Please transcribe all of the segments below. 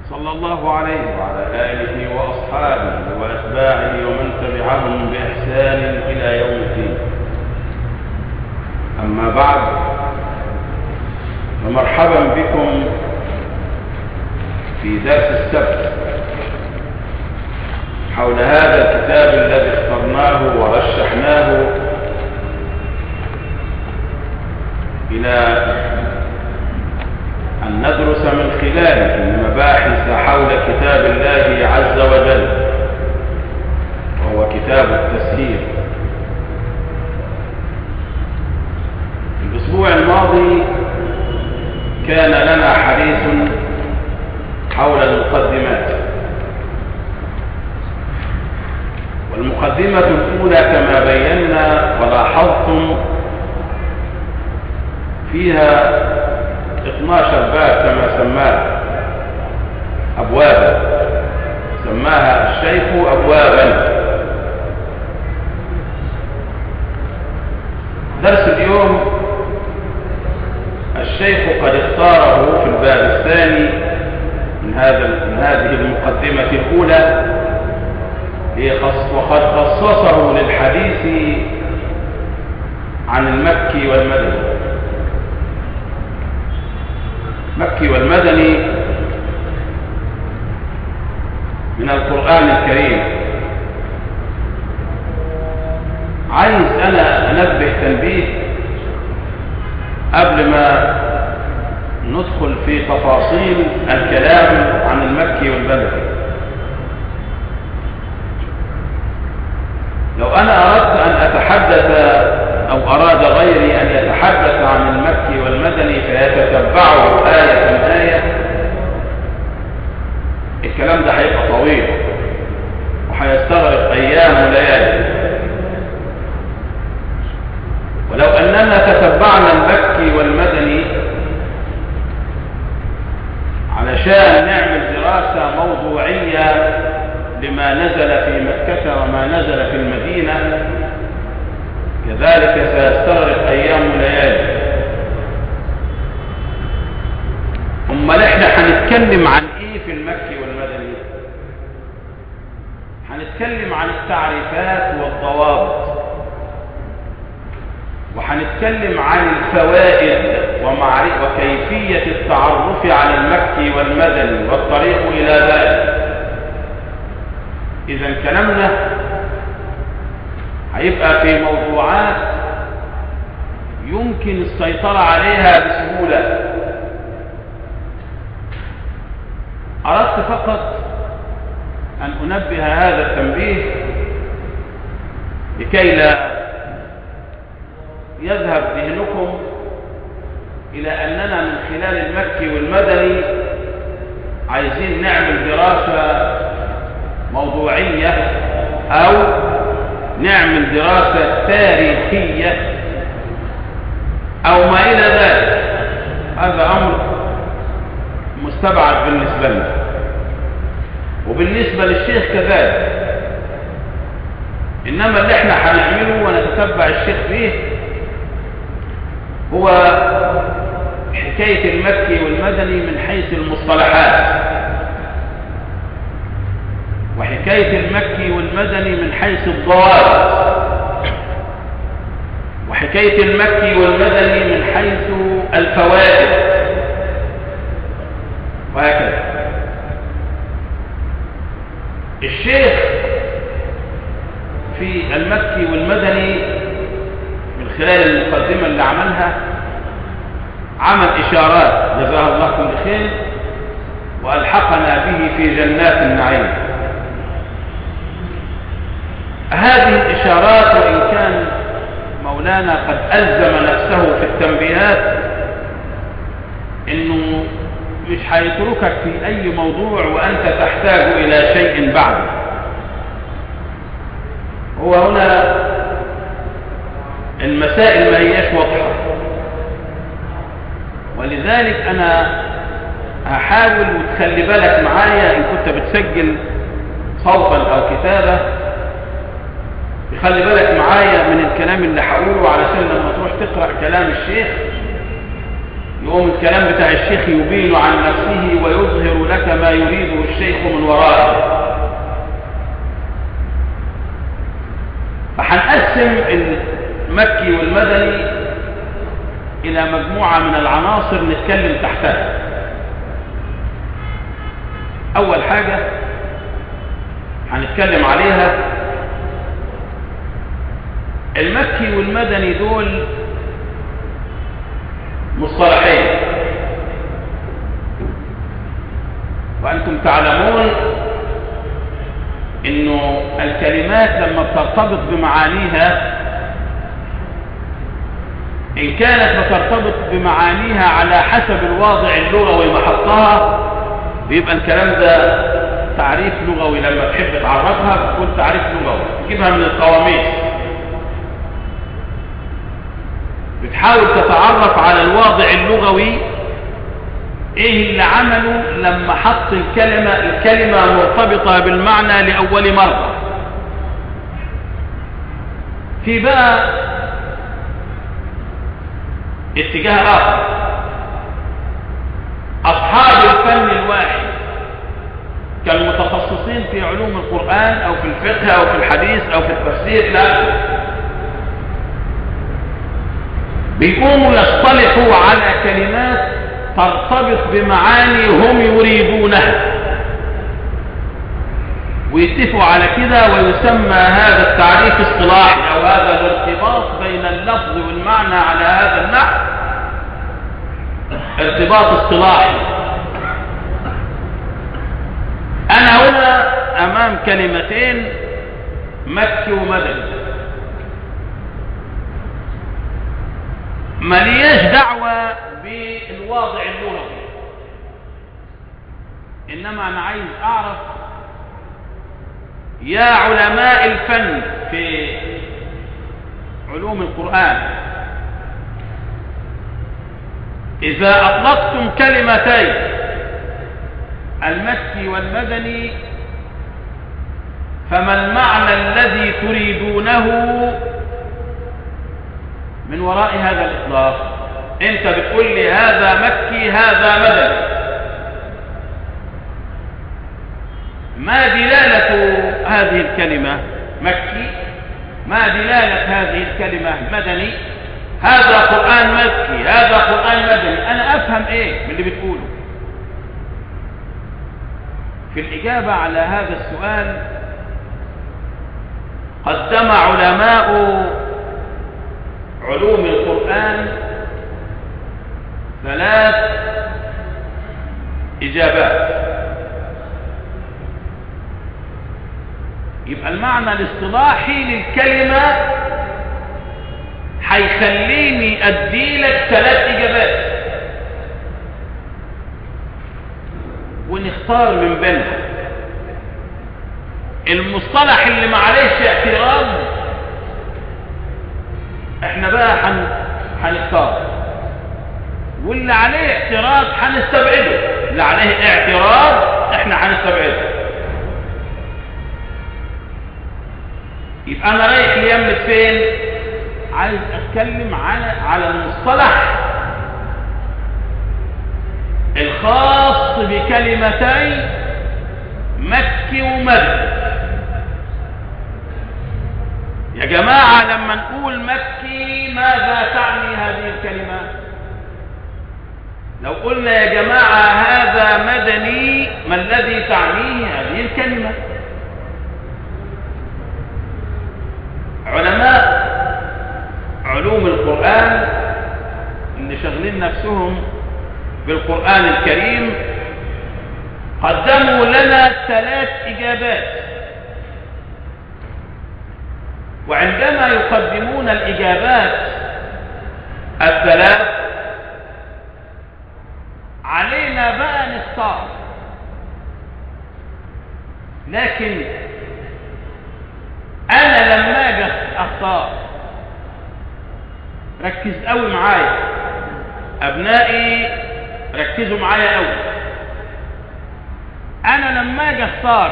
صلى الله عليه وعلى آله وأصحابه وأتباعه ومن تبعهم بإحسان إلى يوم الدين أما بعد فمرحبا بكم في درس السبت حول هذا الكتاب الذي اخترناه ورشحناه إلى أن ندرس من خلاله مباحث حول كتاب الله عز وجل وهو كتاب التسهيل الأسبوع الماضي كان لنا حديث حول المقدمات والمقدمة الأولى كما بينا ولاحظتم فيها 12 باب كما سماها أبوابا سماها الشيخ أبوابا درس اليوم الشيخ قد اختاره في الباب الثاني من هذا من هذه المقدمة الأولى وقد خصصه للحديث عن المكي والمدني المكي والمدني من القرآن الكريم عايز أنا أنبه تنبيه قبل ما ندخل في تفاصيل الكلام عن المكي والمدني لو أنا أردت أن أتحدث أو أراد غيري أن يتحدث عن المكي والمدني فيتتبعه آية آية الكلام ده هيبقى طويل وهيستغرق أيام وليالي ولو أننا تتبعنا المكي والمدني علشان نعمل دراسة موضوعية لما نزل في مكة وما نزل في المدينة كذلك سيستغرق أيام وليالي أمال إحنا هنتكلم عن إيه في المكي والمدني هنتكلم عن التعريفات والضوابط وهنتكلم عن الفوائد وكيفية التعرف على المكي والمدني والطريق إلى ذلك إذا كلامنا هيبقى في موضوعات يمكن السيطرة عليها بسهولة أردت فقط أن أنبه هذا التنبيه لكي لا يذهب ذهنكم إلى أننا من خلال المكي والمدني عايزين نعمل دراسة موضوعية أو نعمل دراسة تاريخية أو ما إلى ذلك هذا أمر مستبعد بالنسبة لنا وبالنسبة للشيخ كذلك إنما اللي احنا هنعمله ونتتبع الشيخ فيه هو حكاية المكي والمدني من حيث المصطلحات وحكاية المكي والمدني من حيث الضوابط وحكاية المكي والمدني من حيث الفوائد وهكذا الشيخ في المكي والمدني من خلال المقدمة اللي عملها عمل إشارات جزاه الله كل خير وألحقنا به في جنات النعيم هذه الإشارات وإن كان مولانا قد ألزم نفسه في التنبيهات إنه مش هيتركك في أي موضوع وأنت تحتاج إلى شيء بعده هو هنا المسائل ما هيش واضحة ولذلك أنا هحاول وتخلي بالك معايا إن كنت بتسجل صوتا أو كتابة خلي بالك معايا من الكلام اللي هقوله علشان لما تروح تقرأ كلام الشيخ يقوم الكلام بتاع الشيخ يبين عن نفسه ويظهر لك ما بما يريده الشيخ من ورائه فهنقسم المكي والمدني إلى مجموعة من العناصر نتكلم تحتها أول حاجة هنتكلم عليها المكي والمدني دول مصطلحين وأنتم تعلمون انه الكلمات لما بترتبط بمعانيها ان كانت بترتبط بمعانيها على حسب الواضع اللغوي محطها بيبقى الكلام ده تعريف لغوي لما تحب تعرفها بتكون تعريف لغوي تجيبها من القواميس بتحاول تتعرف على الواضع اللغوي ايه اللي عمله لما حط الكلمة الكلمة مرتبطة بالمعنى لأول مرة في بقى اتجاه آخر أصحاب الفن الواحد كالمتخصصين في علوم القرآن أو في الفقه أو في الحديث أو في التفسير لا بيقوموا يصطلحوا على كلمات ترتبط بمعاني هم يريدونها ويتفقوا على كده ويسمى هذا التعريف اصطلاحي او هذا الارتباط بين اللفظ والمعنى على هذا النحو ارتباط اصطلاحي انا هنا امام كلمتين مكي ومدني ملياش دعوة بالواضع اللغوي انما انا عايز اعرف يا علماء الفن في علوم القرآن إذا أطلقتم كلمتين المكي والمدني فما المعنى الذي تريدونه من وراء هذا الإطلاق انت بتقول لي هذا مكي هذا مدني ما دلالة هذه الكلمة مكي ما دلالة هذه الكلمة مدني هذا قرآن مكي هذا قرآن مدني أنا أفهم إيه من اللي بتقوله في الإجابة على هذا السؤال قدم علماء علوم القرآن ثلاث إجابات يبقى المعنى الاصطلاحي للكلمة هيخليني اديلك ثلاث اجابات ونختار من بينها المصطلح اللي معلش اعتراض احنا بقى هن... هنختار واللي عليه اعتراض هنستبعده اللي عليه اعتراض احنا هنستبعده يبقى انا رايح ليمة فين عايز اتكلم على على المصطلح الخاص بكلمتي مكي ومدني يا جماعة لما نقول مكي ماذا تعني هذه الكلمة لو قلنا يا جماعة هذا مدني ما الذي تعنيه هذه الكلمة علماء علوم القرآن اللي شغلين نفسهم بالقرآن الكريم قدموا لنا ثلاث إجابات وعندما يقدمون الإجابات الثلاث علينا بقى نختار لكن انا لما اجي اختار ركز قوي معايا ابنائي ركزوا معايا قوي انا لما اجي اختار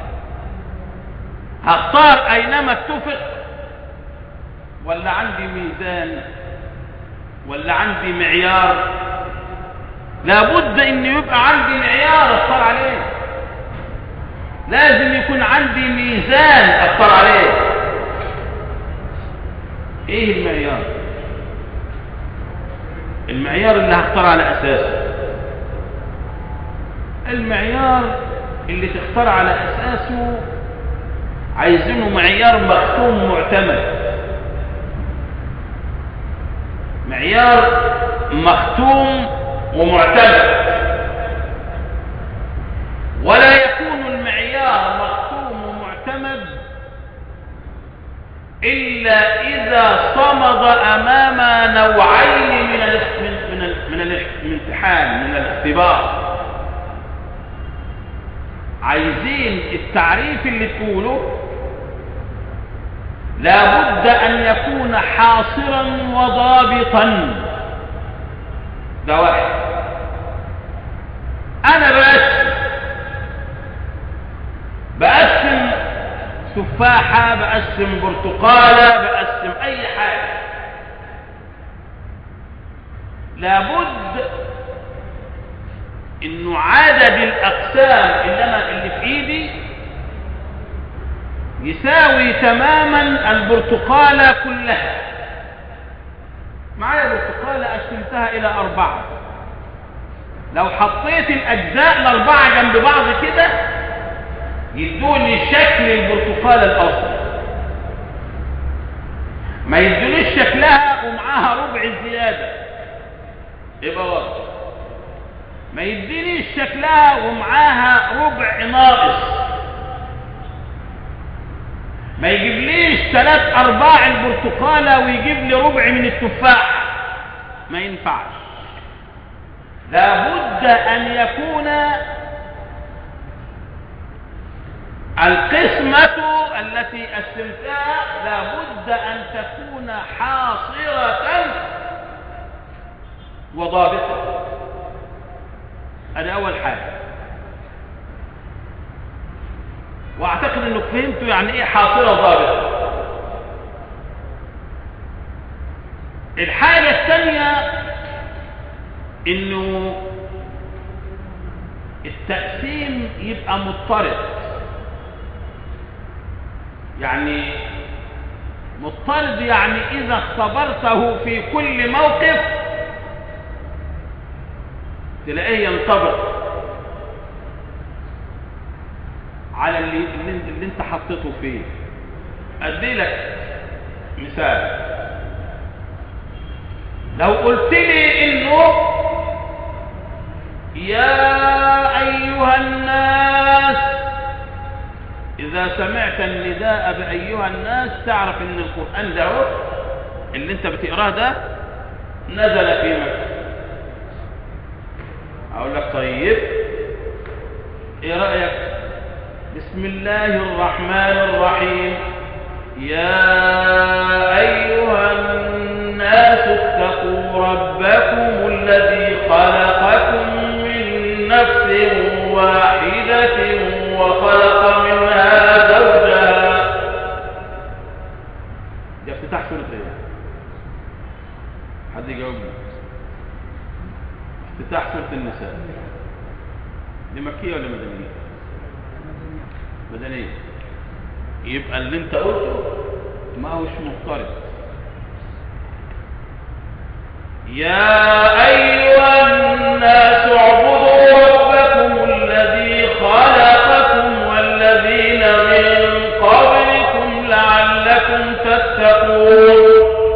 هختار اينما اتفق ولا عندي ميزان ولا عندي معيار لابد ان يبقى عندي معيار اختار عليه لازم يكون عندي ميزان اختار عليه ايه المعيار المعيار اللي هختار على اساسه المعيار اللي تختار على اساسه عايزينه معيار مختوم معتمد معيار مختوم ومعتمد ولا يكون المعيار مختوم ومعتمد إلا إذا صمد أمام نوعين من ال من ال من الامتحان من الاختبار عايزين التعريف اللي تقوله لابد أن يكون حاصرا وضابطا ده واحد أنا بقسم بقسم تفاحة بقسم برتقالة بقسم أي حاجة لابد انه عدد الاقسام اللي انا اللي في ايدي يساوي تماما البرتقالة كلها معايا برتقالة قسمتها الى اربعة لو حطيت الاجزاء الاربعة جنب بعض كده يدوني شكل البرتقالة الاصلي ما يدونيش شكلها ومعاها ربع زيادة يبقى واضح ما يدينيش شكلها ومعاها ربع ناقص ما يجيبليش ثلاث ارباع البرتقالة ويجيب لي ربع من التفاح ما ينفعش لابد ان يكون القسمة التي قسمتها لابد ان تكون حاصرة وضابطة هذا اول حاجة واعتقد انك فهمتوا يعني ايه حاصرة ضابطة الحاجة الثانية انه التقسيم يبقى مضطرد يعني مضطرد يعني اذا اختبرته في كل موقف تلاقيه ينطبق على اللي, اللي انت حطيته فيه ادي لك مثال لو قلت لي انه يا ايها الناس اذا سمعت النداء بايها الناس تعرف ان القران ده اللي انت بتقراه ده نزل في مكه اقول لك طيب ايه رايك بسم الله الرحمن الرحيم يا ايها الناس اتقوا ربكم الذي خلقكم من نفس واحده وخلق منها زوجها ده افتتاح سوره ايه حد يجاوبني افتتاح سورة النساء دي مكية ولا مدنية مدنية يبقى اللي انت قلته ما هوش مضطرد يا أيها الناس اعبدوا ربكم الذي خلقكم والذين من قبلكم لعلكم تتقون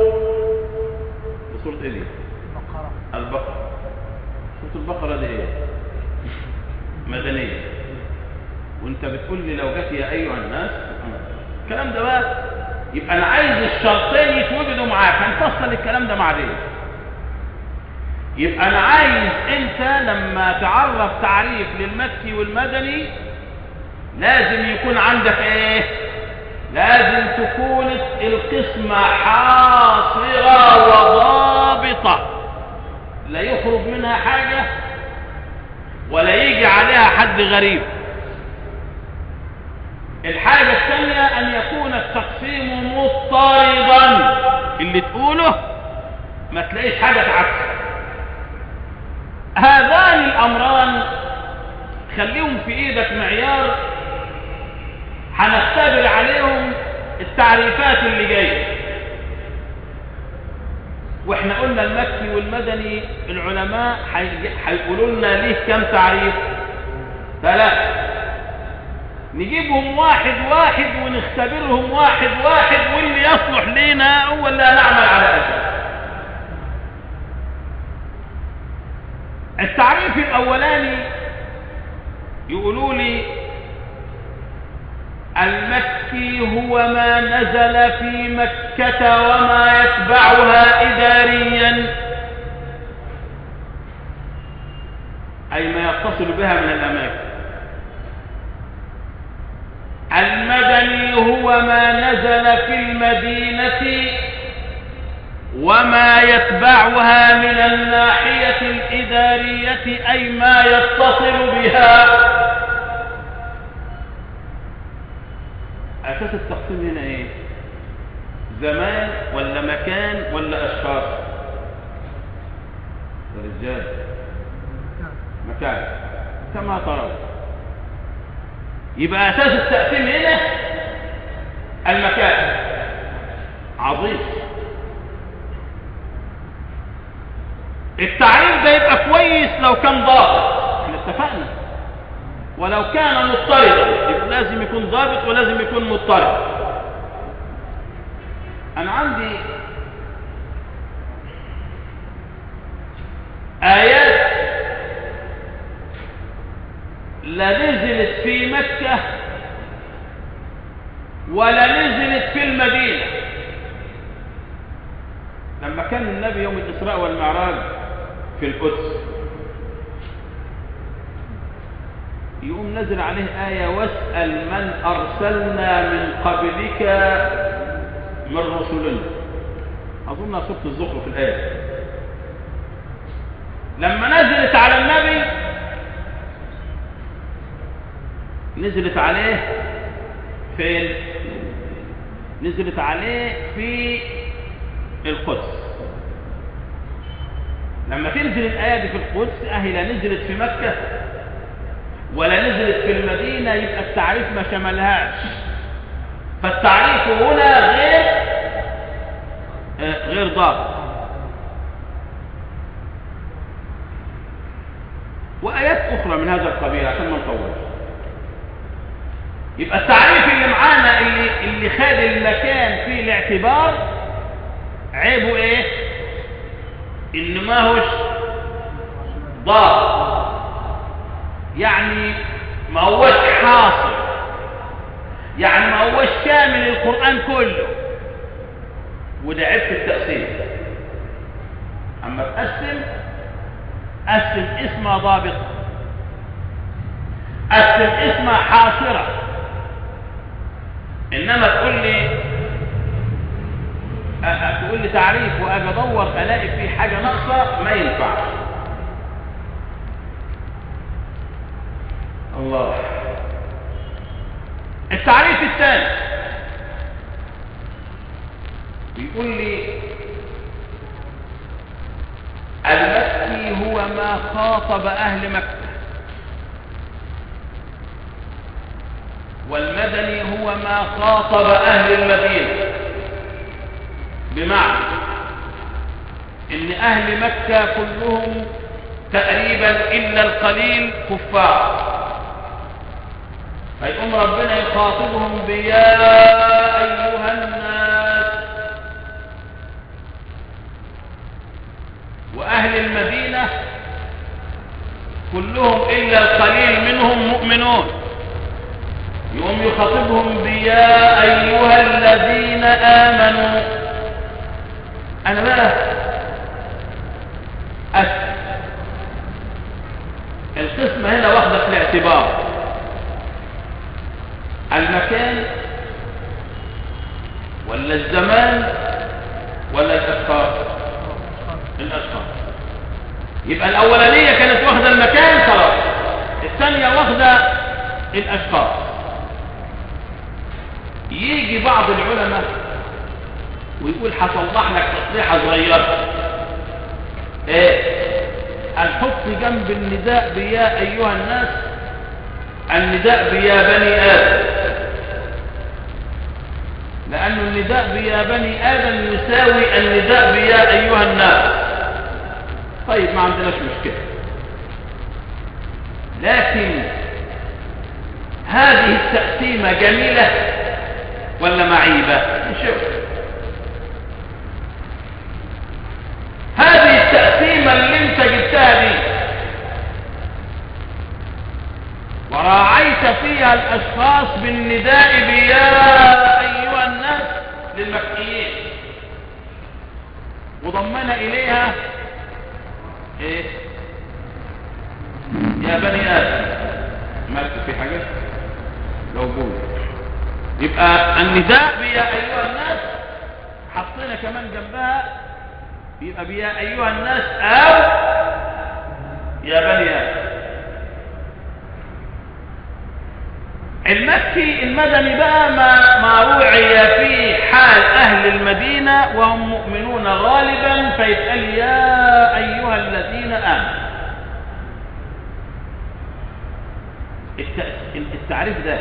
سورة ايه دي؟ البقرة سورة البقرة دي ايه مدنية وانت بتقول لي لو جت يا ايها الناس الكلام ده بقى يبقى انا عايز الشرطين يتوجدوا معاك هنفصل الكلام ده بعدين يبقى انا عايز انت لما تعرف تعريف للمكي والمدني لازم يكون عندك ايه لازم تكون القسمة حاصرة وضابطة لا يخرج منها حاجة ولا يجي عليها حد غريب الحاجة الثانية أن يكون التقسيم مضطردا اللي تقوله ما تلاقيش حاجة تعكس هذان الأمران خليهم في إيدك معيار هنختبر عليهم التعريفات اللي جايه واحنا قلنا المكي والمدني العلماء هيقولوا لنا ليه كم تعريف ثلاثة نجيبهم واحد واحد ونختبرهم واحد واحد واللي يصلح لنا هو اللي هنعمل على أساس التعريف الأولاني يقولوا لي المكي هو ما نزل في مكة وما يتبعها إداريا أي ما يتصل بها من الأماكن المدني هو ما نزل في المدينة وما يتبعها من الناحية الإدارية أي ما يتصل بها أساس التقسيم هنا إيه زمان ولا مكان ولا أشخاص يا رجال مكان كما ترون يبقى أساس التقسيم هنا المكان عظيم التعريف ده يبقى كويس لو كان ضابط احنا اتفقنا ولو كان مضطردا يبقى لازم يكون ضابط ولازم يكون مضطرد انا عندي ايات لا نزلت في مكة ولا نزلت في المدينة لما كان النبي يوم الإسراء والمعراج في القدس يقوم نزل عليه آية واسأل من أرسلنا من قبلك من رسلنا أظن سورة الزخرف الآية لما نزلت على النبي نزلت عليه فين نزلت عليه في القدس لما تنزل الآية دي في القدس أهي لا نزلت في مكة ولا نزلت في المدينة يبقى التعريف ما شملهاش فالتعريف هنا غير آه غير ضابط وآيات أخرى من هذا القبيل عشان ما نطولش يبقى التعريف اللي معانا اللي اللي خد المكان في الاعتبار عيبه ايه ان ما هوش ضار يعني ما هوش حاصل يعني ما هوش شامل القرآن كله وده عيب في التقسيم اما تقسم قسم اسمها ضابطة قسم اسمها حاصرة انما تقول لي تقول لي تعريف واجي ادور الاقي فيه حاجه ناقصه ما ينفعش الله التعريف الثاني بيقول لي المكي هو ما خاطب اهل مكه والمدني هو ما خاطب أهل المدينة بمعنى إن أهل مكة كلهم تقريبا إلا القليل كفار فيقوم ربنا يخاطبهم بيا أيها الناس وأهل المدينة كلهم إلا القليل منهم مؤمنون يقوم يخاطبهم بيا أيها الذين آمنوا أنا بقى أسف القسمة هنا واخدة في الاعتبار المكان ولا الزمان ولا الأشخاص الأشخاص يبقى الأولانية كانت واخدة المكان خلاص الثانية واخدة الأشخاص يجي بعض العلماء ويقول هصلح لك تصليحة صغيرة ايه الحط جنب النداء بيا ايها الناس النداء بيا بني ادم لأن النداء بيا بني آدم يساوي النداء بيا أيها الناس طيب ما عندناش مشكلة لكن هذه التقسيمة جميلة ولا معيبة نشوف هذه التقسيمة اللي انت جبتها دي وراعيت فيها الأشخاص بالنداء بيا أيها الناس للمكيين وضمن إليها إيه يا بني آدم مالك في حاجة لو قول يبقى النداء بيا أيها الناس حطينا كمان جنبها يبقى بيا أيها الناس أو يا بني آدم المكي المدني بقى ما, ما روعي في حال أهل المدينة وهم مؤمنون غالبا فيتقال يا أيها الذين آمنوا التعريف ده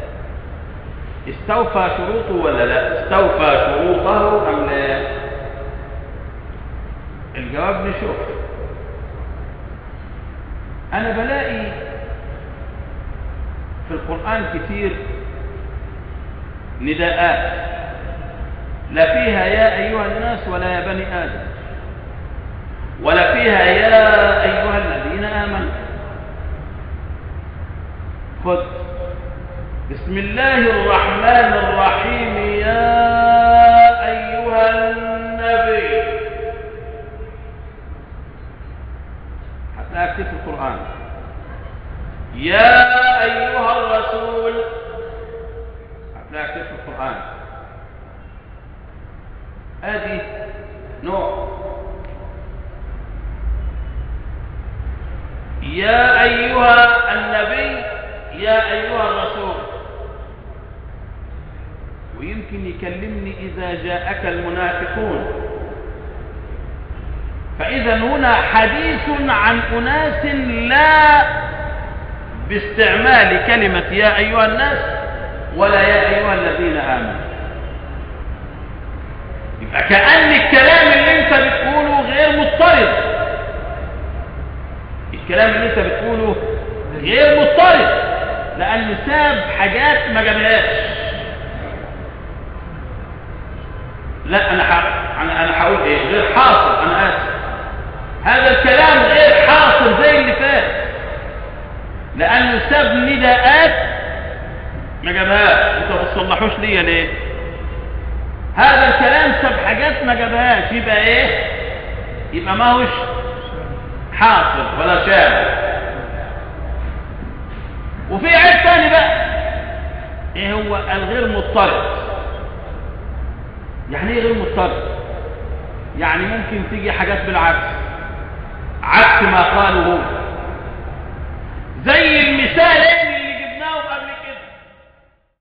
استوفى شروطه ولا لا استوفى شروطه أم لا الجواب نشوف أنا بلاقي في القرآن كتير نداءات لا فيها يا أيها الناس ولا يا بني آدم ولا فيها يا أيها الذين آمنوا خذ بسم الله الرحمن الرحيم يا أيها النبي حتى أكتب في القرآن يا أيها الرسول هتلاقي كتير في القرآن هذه نوع يا أيها النبي يا أيها الرسول ويمكن يكلمني إذا جاءك المنافقون فإذا هنا حديث عن أناس لا باستعمال كلمة يا أيها الناس ولا يا أيها الذين آمنوا يبقى كأن الكلام اللي انت بتقوله غير مضطرد الكلام اللي انت بتقوله غير مضطرد لأنه ساب حاجات ما جابهاش لا أنا ح... أنا أنا هقول إيه غير حاصل أنا آسف هذا الكلام غير حاصل زي اللي فات لأنه ساب نداءات ما جابهاش انت ما تصلحوش ليا ليه هذا الكلام ساب حاجات ما جابهاش يبقى ايه يبقى ما هوش حاصل ولا شامل وفي عيب تاني بقى ايه هو الغير مضطرد يعني ايه غير مضطرد يعني ممكن تيجي حاجات بالعكس عكس ما قاله هو زي المثال